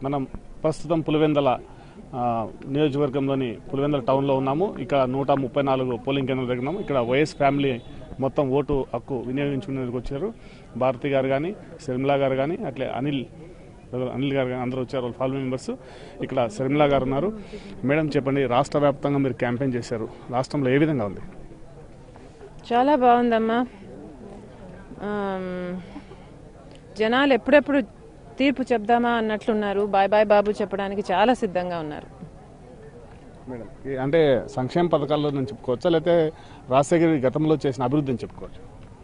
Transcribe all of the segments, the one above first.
మనం ప్రస్తుతం పులివెందల ఆ, నియోజకవర్గంలోని పులివెందల టౌన్లో ఉన్నాము ఇక్కడ నూట ముప్పై నాలుగు పోలింగ్ కేంద్రాల దగ్గర ఉన్నాము ఇక్కడ వైఎస్ ఫ్యామిలీ మొత్తం ఓటు హక్కు వినియోగించుకునేందుకు వచ్చారు భారతి గారు కానీ శర్మిలా గారు కానీ అట్లే అనిల్ అనిల్ గారు కానీ అందరూ వచ్చారు వాళ్ళ ఫ్యామిలీ మెంబర్స్ ఇక్కడ శర్మిలా గారు ఉన్నారు మేడం చెప్పండి రాష్ట్ర వ్యాప్తంగా మీరు క్యాంపెయిన్ చేశారు రాష్ట్రంలో ఏ విధంగా ఉంది చాలా బాగుందమ్మా ఆమ్, జనాలు ఎప్పుడెప్పుడు తీర్పు చెప్దామా అన్నట్లున్నారు బాయ్ బాయ్ బాబు చెప్పడానికి చాలా సిద్ధంగా ఉన్నారు మేడం ఈ- అంటే సంక్షేమ పథకాల్లో నుంచి చెప్పుకోవచ్చా లేకపోతే రాజశేఖర్ రెడ్డి గతంలో చేసిన అభివృద్ధిని చెప్పుకోవచ్చు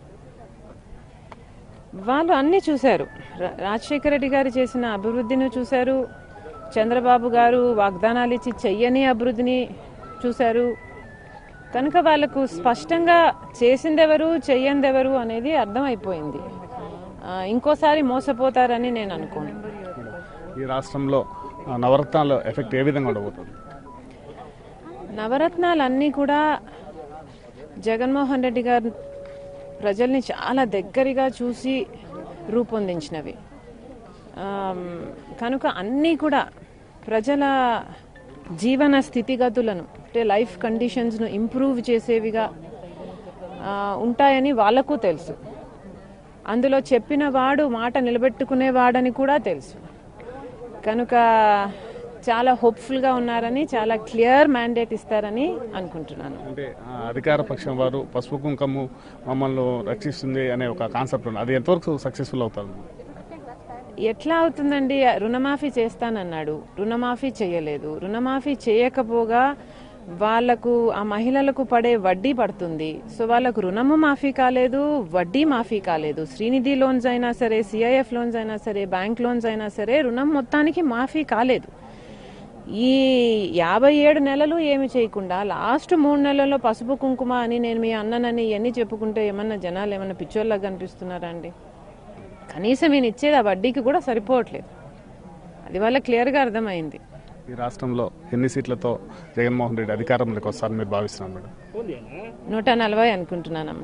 వాళ్ళు అన్నీ చూశారు రా- రాజశేఖర రెడ్డి గారు చేసిన అభివృద్ధిని చూశారు చంద్రబాబు గారు వాగ్దానాలు ఇచ్చి చెయ్యని అభివృద్ధిని చూశారు కనుక వాళ్ళకు స్పష్టంగా చేసిందెవరు చెయ్యందెవరు అనేది అర్థమైపోయింది ఆ, ఇంకోసారి మోసపోతారని నేను అనుకోను ఈ రాష్ట్రంలో ఆ, నవరత్నాల ఎఫెక్ట్ ఏ విధంగా ఉండబోతుంది నవరత్నాలన్నీ కూడా జగన్మోహన్ రెడ్డి గారు ప్రజల్ని చాలా దగ్గరగా చూసి రూపొందించినవి ఆమ్, కనుక అన్నీ కూడా ప్రజల జీవన స్థితిగతులను అంటే లైఫ్ కండిషన్స్ను ఇంప్రూవ్ చేసేవిగా ఆ, ఉంటాయని వాళ్ళకు తెలుసు అందులో చెప్పిన వాడు మాట నిలబెట్టుకునేవాడని కూడా తెలుసు కనుక చాలా హోప్ఫుల్గా ఉన్నారని చాలా క్లియర్ మ్యాండేట్ ఇస్తారని అనుకుంటున్నాను అంటే ఆ, అధికార పక్షం వారు పసుపు కుంకము మమ్మల్ని రక్షిస్తుంది అనే ఒక కాన్సెప్ట్ ఉంది అది ఎంతవరకు సక్సెస్ఫుల్ అవుతుంది ఎట్లా అవుతుందండి రుణమాఫీ చేస్తానన్నాడు రుణమాఫీ చేయలేదు రుణమాఫీ చేయకపోగా వాళ్లకు ఆ మహిళలకు పడే వడ్డీ పడుతుంది సో వాళ్ళకు రుణము మాఫీ కాలేదు వడ్డీ మాఫీ కాలేదు శ్రీనిధి లోన్స్ అయినా సరే సిఐఎఫ్ లోన్స్ అయినా సరే బ్యాంక్ లోన్స్ అయినా సరే రుణం మొత్తానికి మాఫీ కాలేదు ఈ యాభై ఏడు నెలలు ఏమి చేయకుండా లాస్ట్ మూడు నెలల్లో పసుపు కుంకుమ అని నేను మీ అన్ననని ఇవన్నీ చెప్పుకుంటే ఏమన్నా జనాలు ఏమన్నా పిచ్చోళ్ళగా కనిపిస్తున్నారా అండి కనీసం ఈయన ఇచ్చేది ఆ వడ్డీకి కూడా సరిపోవట్లేదు అది వాళ్ళ క్లియర్గా అర్థమైంది ఈ రాష్ట్రంలో ఎన్ని సీట్లతో జగన్మోహన్ రెడ్డి అధికారంలోకి వస్తారని మీరు భావిస్తున్నారు మేడం నూట నలభై అనుకుంటున్నానమ్మా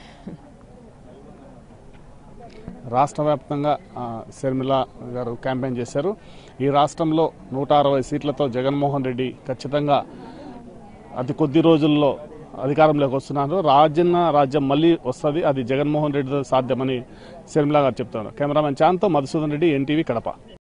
రాష్ట్ర వ్యాప్తంగా ఆ, శర్మిల గారు క్యాంపెయిన్ చేశారు ఈ రాష్ట్రంలో నూట అరవై సీట్లతో జగన్మోహన్ రెడ్డి ఖచ్చితంగా అతి కొద్ది రోజుల్లో అధికారంలోకి వస్తున్నారు రాజన్న రాజ్యం మళ్ళీ వస్తుంది అది జగన్మోహన్ రెడ్డితో సాధ్యమని శర్మిల గారు చెప్తున్నారు కెమెరామెన్ చాంతో మధుసూదన్ రెడ్డి ఎన్టీవీ కడప